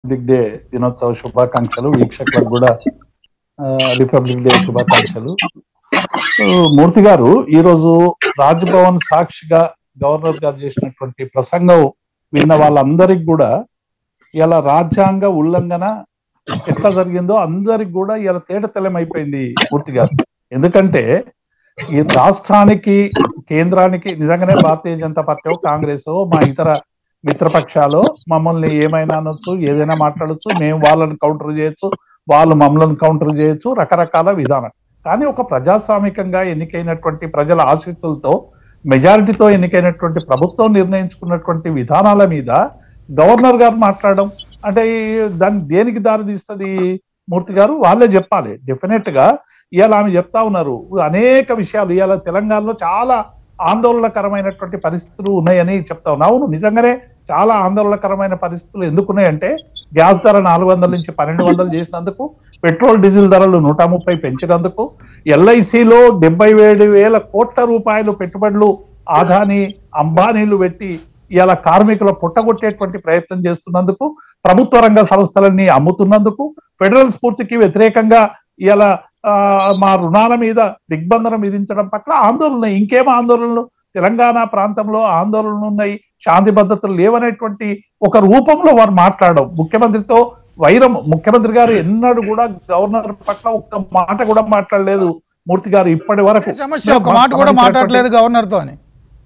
Republic day దినోత్సవ శుభాకాంక్షలు వీక్షకులకు కూడా ఆ, రిపబ్లిక్ డే శుభాకాంక్షలు సో, మూర్తి గారు ఈ రోజు రాజ్భవన్ సాక్షిగా గవర్నర్ గారు చేసినటువంటి ప్రసంగం విన్న వాళ్ళందరికి కూడా ఇలా రాజ్యాంగ ఉల్లంఘన ఎట్లా జరిగిందో అందరికి కూడా ఇలా తేట తెల్లమైపోయింది మూర్తి గారు ఎందుకంటే ఈ రాష్ట్రానికి కేంద్రానికి నిజంగానే భారతీయ జనతా పార్టీ కాంగ్రెస్ మా ఇతర మిత్రపక్షాలు మమ్మల్ని ఏమైనా అనొచ్చు ఏదైనా మాట్లాడొచ్చు మేము వాళ్ళని కౌంటర్ చేయొచ్చు వాళ్ళు మమ్మల్ని కౌంటర్ చేయొచ్చు రకరకాల విధానం కానీ ఒక ప్రజాస్వామికంగా ఎన్నికైనటువంటి ప్రజల ఆశీస్సులతో మెజారిటీతో ఎన్నికైనటువంటి ప్రభుత్వం నిర్ణయించుకున్నటువంటి విధానాల మీద గవర్నర్ గారు మాట్లాడడం అంటే ఈ దాన్ని దేనికి దారి తీస్తుంది మూర్తి గారు వాళ్ళే చెప్పాలి డెఫినెట్ గా ఇవాళ ఆమె చెప్తా ఉన్నారు అనేక విషయాలు ఇవాళ తెలంగాణలో చాలా ఆందోళనకరమైనటువంటి పరిస్థితులు ఉన్నాయని చెప్తా ఉన్నా అవును నిజంగానే చాలా ఆందోళనకరమైన పరిస్థితులు ఎందుకున్నాయంటే గ్యాస్ ధర నాలుగు వందల నుంచి పన్నెండు వందలు చేసినందుకు పెట్రోల్ డీజిల్ ధరలు నూట ముప్పై పెంచినందుకు ఎల్ఐసిలో డెబ్బై ఏడు వేల కోట్ల రూపాయలు పెట్టుబడులు ఆదాని అంబానీలు పెట్టి ఇలా కార్మికుల పుట్టగొట్టేటువంటి ప్రయత్నం చేస్తున్నందుకు ప్రభుత్వ రంగ సంస్థలన్నీ అమ్ముతున్నందుకు ఫెడరల్ స్ఫూర్తికి వ్యతిరేకంగా ఇలా మా రుణాల మీద దిగ్బంధనం విధించడం పట్ల ఆందోళన ఇంకేం ఆందోళనలు తెలంగాణ ప్రాంతంలో ఆందోళనలు ఉన్నాయి శాంతి భద్రతలు లేవనేటువంటి ఒక రూపంలో వారు మాట్లాడడం ముఖ్యమంత్రితో వైరం ముఖ్యమంత్రి గారు ఎన్నడూ కూడా గవర్నర్ పట్ల ఒక్క మాట కూడా మాట్లాడలేదు మూర్తి గారు ఇప్పటి వరకు సమస్య ఒక మాట కూడా మాట్లాడలేదు గవర్నర్ తో అని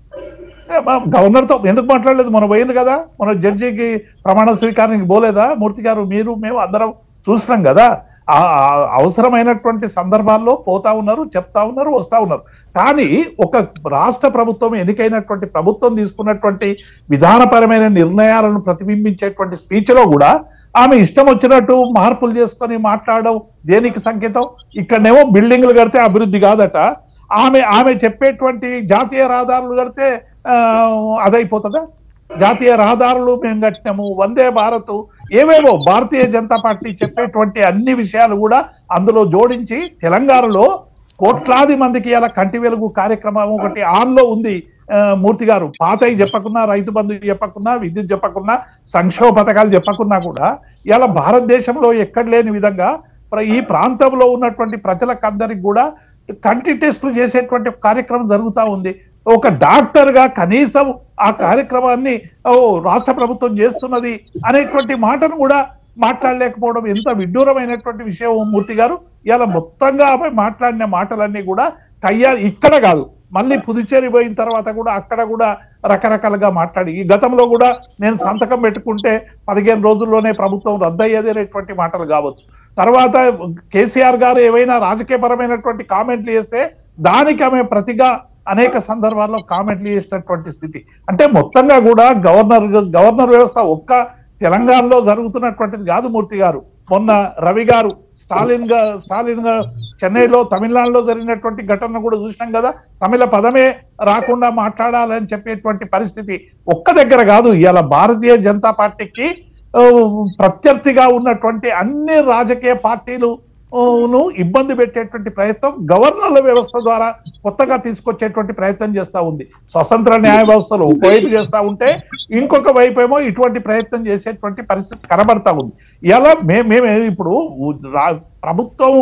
గవర్నర్ తో ఎందుకు మాట్లాడలేదు మనం పోయింది కదా మన జడ్జికి ప్రమాణ స్వీకారానికి పోలేదా మూర్తి గారు మీరు మేము అందరం చూసినాం కదా ఆ ఆ అవసరమైనటువంటి సందర్భాల్లో పోతా ఉన్నారు చెప్తా ఉన్నారు వస్తా ఉన్నారు కానీ ఒక రాష్ట్ర ప్రభుత్వం ఎన్నికైనటువంటి ప్రభుత్వం తీసుకున్నటువంటి విధానపరమైన నిర్ణయాలను ప్రతిబింబించేటువంటి స్పీచ్ లో కూడా ఆమె ఇష్టం వచ్చినట్టు మార్పులు చేసుకొని మాట్లాడడం దేనికి సంకేతం ఇక్కడనేమో బిల్డింగ్లు కడితే అభివృద్ధి కాదట ఆమె ఆమె చెప్పేటువంటి జాతీయ రహదారులు కడితే ఆ, అదైపోతుందా జాతీయ రహదారులు మేము కట్టినాము వందే భారత్ ఏవేవో భారతీయ జనతా పార్టీ చెప్పేటువంటి అన్ని విషయాలు కూడా అందులో జోడించి తెలంగాణలో కోట్లాది మందికి ఇలా కంటి వెలుగు కార్యక్రమం ఒకటి ఆన్ లో ఉంది ఆ, మూర్తి గారు పాతయి చెప్పకున్నా రైతు బంధు చెప్పకున్నా విద్యుత్ చెప్పకున్నా సంక్షేమ పథకాలు చెప్పకున్నా కూడా ఇలా భారతదేశంలో ఎక్కడ లేని విధంగా ప్ర- ఈ ప్రాంతంలో ఉన్నటువంటి ప్రజలకు అందరికి కూడా కంటి టెస్టులు చేసేటువంటి ఒక కార్యక్రమం జరుగుతా ఉంది ఒక డాక్టర్ గా కనీసం ఆ కార్యక్రమాన్ని ఓ రాష్ట్ర ప్రభుత్వం చేస్తున్నది అనేటువంటి మాటను కూడా మాట్లాడలేకపోవడం ఎంత విడ్డూరమైనటువంటి విషయం మూర్తి గారు ఇలా మొత్తంగా ఆమె మాట్లాడిన మాటలన్నీ కూడా కయ్యా ఇక్కడ కాదు మళ్ళీ పుదుచ్చేరి పోయిన తర్వాత కూడా అక్కడ కూడా రకరకాలుగా మాట్లాడి ఈ గతంలో కూడా నేను సంతకం పెట్టుకుంటే పదిహేను రోజుల్లోనే ప్రభుత్వం రద్దయ్యేది అనేటువంటి మాటలు కావచ్చు తర్వాత కేసీఆర్ గారు ఏవైనా రాజకీయపరమైనటువంటి కామెంట్లు చేస్తే దానికి ఆమె ప్రతిగా అనేక సందర్భాల్లో కామెంట్లు చేసినటువంటి స్థితి అంటే మొత్తంగా కూడా గవర్నర్ గవర్నర్ వ్యవస్థ ఒక్క తెలంగాణలో జరుగుతున్నటువంటిది కాదు మూర్తి గారు మొన్న రవి గారు స్టాలిన్ గా స్టాలిన్ గా చెన్నైలో తమిళనాడులో జరిగినటువంటి ఘటన కూడా చూసినాం కదా తమిళ పదమే రాకుండా మాట్లాడాలని చెప్పేటువంటి పరిస్థితి ఒక్క దగ్గర కాదు ఇవాళ భారతీయ జనతా పార్టీకి ఆ, ప్రత్యర్థిగా ఉన్నటువంటి అన్ని రాజకీయ పార్టీలు ఆ, ను ఇబ్బంది పెట్టేటువంటి ప్రయత్నం గవర్నర్ల వ్యవస్థ ద్వారా కొత్తగా తీసుకొచ్చేటువంటి ప్రయత్నం చేస్తా ఉంది స్వతంత్ర న్యాయ వ్యవస్థలు ఒకవైపు చేస్తా ఉంటే ఇంకొక వైపు ఏమో ఇటువంటి ప్రయత్నం చేసేటువంటి పరిస్థితి కనబడతా ఉంది ఇలా మే- మేము ఇప్పుడు రా- ప్రభుత్వం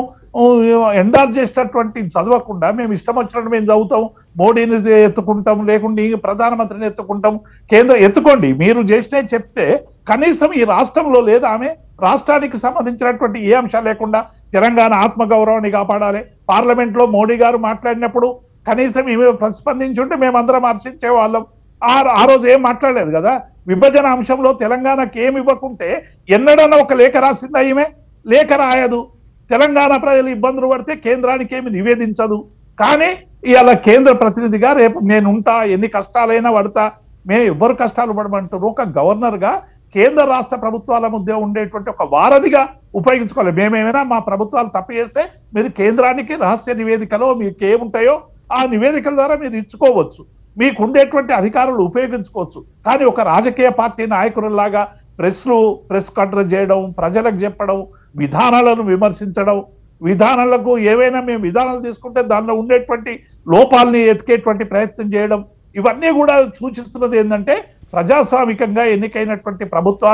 ఎండార్ చేసినటువంటి చదవకుండా మేము ఇష్టం వచ్చినట్టు మేము చదువుతాం మోడీని ఎత్తుకుంటాం లేకుంటే ఈ ప్రధానమంత్రిని ఎత్తుకుంటాం కేంద్రం ఎత్తుకోండి మీరు చేసినవి చెప్తే కనీసం ఈ రాష్ట్రంలో లేదా ఆమె రాష్ట్రానికి సంబంధించినటువంటి ఏ అంశాలు లేకుండా తెలంగాణ ఆత్మగౌరవాన్ని కాపాడాలి పార్లమెంట్ లో మోడీ గారు మాట్లాడినప్పుడు కనీసం ఈమె ప్రతిస్పందించుంటే మేమందరం హర్షించే వాళ్ళం ఆ ఆ రోజు ఏం మాట్లాడలేదు కదా విభజన అంశంలో తెలంగాణకి ఏమి ఇవ్వకుంటే ఎన్నడన్నా ఒక లేఖ రాసిందా ఈమె లేఖ రాయదు తెలంగాణ ప్రజలు ఇబ్బందులు పడితే కేంద్రానికి ఏమి నివేదించదు కానీ ఇవాళ కేంద్ర ప్రతినిధిగా రేపు నేను ఉంటా ఎన్ని కష్టాలైనా పడతా మేము ఎవ్వరు కష్టాలు పడమంటారు ఒక గవర్నర్ గా కేంద్ర రాష్ట్ర ప్రభుత్వాల మధ్య ఉండేటువంటి ఒక వారధిగా ఉపయోగించుకోవాలి మేమేమైనా మా ప్రభుత్వాలు తప్పు చేస్తే మీరు కేంద్రానికి రహస్య నివేదికలో మీకు ఏముంటాయో ఆ నివేదికల ద్వారా మీరు ఇచ్చుకోవచ్చు మీకు ఉండేటువంటి అధికారులు ఉపయోగించుకోవచ్చు కానీ ఒక రాజకీయ పార్టీ నాయకులలాగా ప్రెస్లు ప్రెస్ కంట్రోల్ చేయడం ప్రజలకు చెప్పడం విధానాలను విమర్శించడం విధానాలకు ఏవైనా మేము విధానాలు తీసుకుంటే దానిలో ఉండేటువంటి లోపాలని ఎతికేటువంటి ప్రయత్నం చేయడం ఇవన్నీ కూడా సూచిస్తున్నది ఏంటంటే ప్రజాస్వామికంగా ఎన్నికైనటువంటి ప్రభుత్వాలు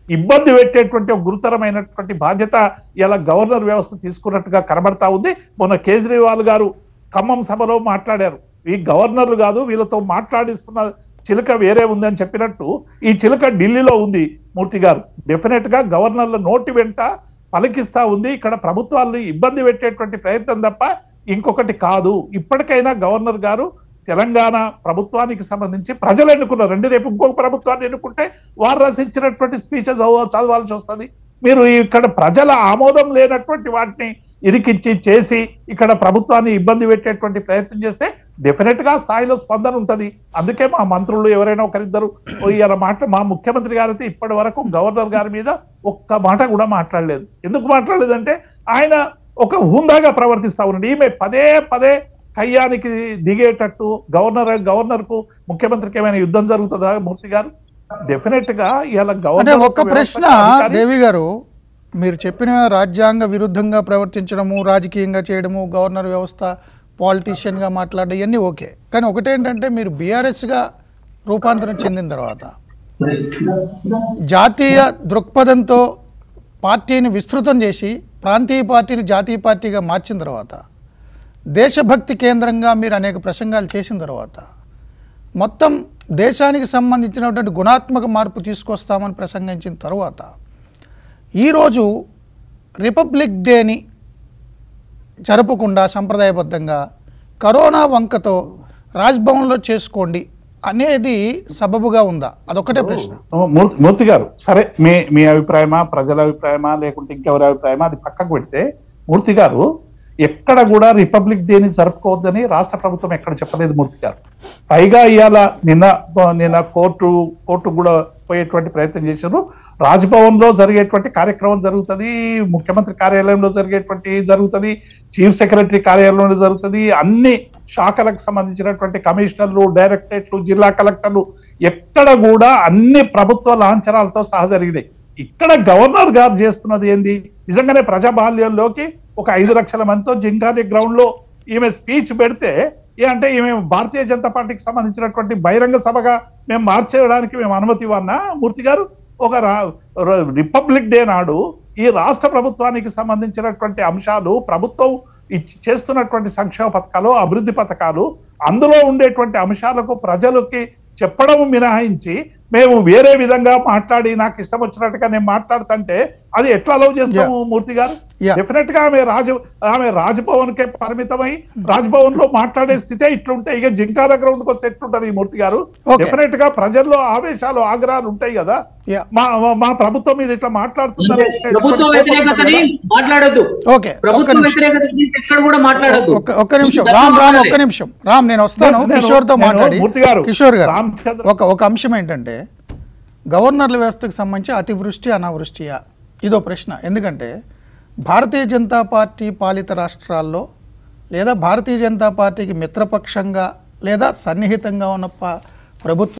ఇబ్బంది పెట్టేటువంటి ఒక గురుతరమైనటువంటి బాధ్యత ఇలా గవర్నర్ వ్యవస్థ తీసుకున్నట్టుగా కనబడతా ఉంది మొన్న కేజ్రీవాల్ గారు ఖమ్మం సభలో మాట్లాడారు ఈ గవర్నర్లు కాదు వీళ్ళతో మాట్లాడిస్తున్న చిలుక వేరే ఉంది అని చెప్పినట్టు ఈ చిలుక ఢిల్లీలో ఉంది మూర్తి గారు డెఫినెట్ గా గవర్నర్ల నోటి వెంట పలికిస్తా ఉంది ఇక్కడ ప్రభుత్వాలను ఇబ్బంది పెట్టేటువంటి ప్రయత్నం తప్ప ఇంకొకటి కాదు ఇప్పటికైనా గవర్నర్ గారు తెలంగాణ ప్రభుత్వానికి సంబంధించి ప్రజలు ఎన్నుకున్నారు రెండు రేపు ఇంకొక ప్రభుత్వాన్ని ఎన్నుకుంటే వారు రచించినటువంటి స్పీచెస్ చదవాల్సి వస్తుంది మీరు ఇక్కడ ప్రజల ఆమోదం లేనటువంటి వాటిని ఇరికిచ్చి చేసి ఇక్కడ ప్రభుత్వాన్ని ఇబ్బంది పెట్టేటువంటి ప్రయత్నం చేస్తే డెఫినెట్ గా స్థాయిలో స్పందన ఉంటది అందుకే మా మంత్రులు ఎవరైనా ఒకరిద్దరు ఇలా మాట మా ముఖ్యమంత్రి గారైతే ఇప్పటి వరకు గవర్నర్ గారి మీద ఒక్క మాట కూడా మాట్లాడలేదు ఎందుకు మాట్లాడలేదంటే ఆయన ఒక హుందాగా ప్రవర్తిస్తా ఉన్నాడు ఈమె పదే పదే కయ్యానికి దిగేటట్టు గవర్నర్ గవర్నర్ కు ముఖ్యమంత్రికి ఏమైనా యుద్ధం జరుగుతుందా మూర్తి గారు డెఫినెట్ గా ఇలా అంటే గవర్నర్ ఒక్క ప్రశ్న దేవి గారు మీరు చెప్పిన రాజ్యాంగ విరుద్ధంగా ప్రవర్తించడము రాజకీయంగా చేయడము గవర్నర్ వ్యవస్థ పాలిటీషియన్గా మాట్లాడడం ఇవన్నీ ఓకే కానీ ఒకటేంటంటే మీరు బీఆర్ఎస్గా రూపాంతరం చెందిన తర్వాత జాతీయ దృక్పథంతో పార్టీని విస్తృతం చేసి ప్రాంతీయ పార్టీని జాతీయ పార్టీగా మార్చిన తర్వాత దేశభక్తి కేంద్రంగా మీరు అనేక ప్రసంగాలు చేసిన తర్వాత మొత్తం దేశానికి సంబంధించినటువంటి గుణాత్మక మార్పు తీసుకొస్తామని ప్రసంగించిన తర్వాత ఈరోజు రిపబ్లిక్ డేని జరపకుండా సంప్రదాయబద్ధంగా కరోనా వంకతో రాజ్భవన్లో చేసుకోండి అనేది సబబుగా ఉందా అదొకటే ప్రశ్న మూర్తి మూర్తి గారు సరే మీ మీ అభిప్రాయమా ప్రజల అభిప్రాయమా లేకుంటే ఇంకెవరి అభిప్రాయమా అది పక్కకు పెడితే మూర్తి గారు ఎక్కడ కూడా రిపబ్లిక్ డేని జరుపుకోవద్దని రాష్ట్ర ప్రభుత్వం ఎక్కడ చెప్పలేదు మూర్తి గారు పైగా ఇవాళ నిన్న నిన్న కోర్టు కోర్టు కూడా పోయేటువంటి ప్రయత్నం చేశారు రాజ్భవన్ లో జరిగేటువంటి కార్యక్రమం జరుగుతుంది ముఖ్యమంత్రి కార్యాలయంలో జరిగేటువంటి జరుగుతుంది చీఫ్ సెక్రటరీ కార్యాలయంలో జరుగుతుంది అన్ని శాఖలకు సంబంధించినటువంటి కమిషనర్లు డైరెక్టరేట్లు జిల్లా కలెక్టర్లు ఎక్కడ కూడా అన్ని ప్రభుత్వ లాంఛనాలతో సహా జరిగినాయి ఇక్కడ గవర్నర్ గారు చేస్తున్నది ఏంది నిజంగానే ప్రజాబాల్యంలోకి ఒక ఐదు లక్షల మందితో జింకాని గ్రౌండ్ లో ఈమె స్పీచ్ పెడితే ఏ అంటే ఈమె భారతీయ జనతా పార్టీకి సంబంధించినటువంటి బహిరంగ సభగా మేము మార్చేయడానికి మేము అనుమతి ఇవ్వన్నా మూర్తి గారు ఒక రా- ర- రిపబ్లిక్ డే నాడు ఈ రాష్ట్ర ప్రభుత్వానికి సంబంధించినటువంటి అంశాలు ప్రభుత్వం ఇచ్చి చేస్తున్నటువంటి సంక్షేమ పథకాలు అభివృద్ధి పథకాలు అందులో ఉండేటువంటి అంశాలకు ప్రజలకి చెప్పడం మినహాయించి మేము వేరే విధంగా మాట్లాడి నాకు ఇష్టం వచ్చినట్టుగా నేను మాట్లాడుతుంటే అది ఎట్లా అలౌ చేస్తాము మూర్తి గారు Yeah. డెఫినెట్ గా ఆమె రాజ ఆమె రాజ్భవన్ కే పరిమితమై రాజ్భవన్ లో మాట్లాడే స్థితే ఇట్లుంటే ఇక జింకాల గ్రౌండ్ కి వస్తే ఎట్లుంటది ఈ మూర్తి గారు Okay. డెఫినెట్ గా ప్రజల్లో ఆవేశాలు ఆగ్రహాలు ఉంటాయి కదా Yeah. మా మా- మా ప్రభుత్వం మీద ఇట్లా మాట్లాడుతుందని ప్రభుత్వ వ్యతిరేకతని మాట్లాడొద్దు ఓకే ఒక్క ప్రభుత్వ నిమిషం వ్యతిరేకత గురించి ఎక్కడ కూడా మాట్లాడొద్దు ఒక్క ఒక్క నిమిషం రామ్ రామ్ ఒక్క నిమిషం రామ్ నేను వస్తాను నేను- కిషోర్ తో నేను మాట్లాడి మూర్తి గారు, కిషోర్ గారు రామచంద్ర- ఒక ఒక అంశం ఏంటంటే గవర్నర్ల వ్యవస్థకు సంబంధించి అతివృష్టి అనావృష్టియా ఇదో ప్రశ్న ఎందుకంటే భారతీయ జనతా పార్టీ పాలిత రాష్ట్రాల్లో లేదా భారతీయ జనతా పార్టీకి మిత్రపక్షంగా లేదా సన్నిహితంగా ఉన్న ప- ప్రభుత్వ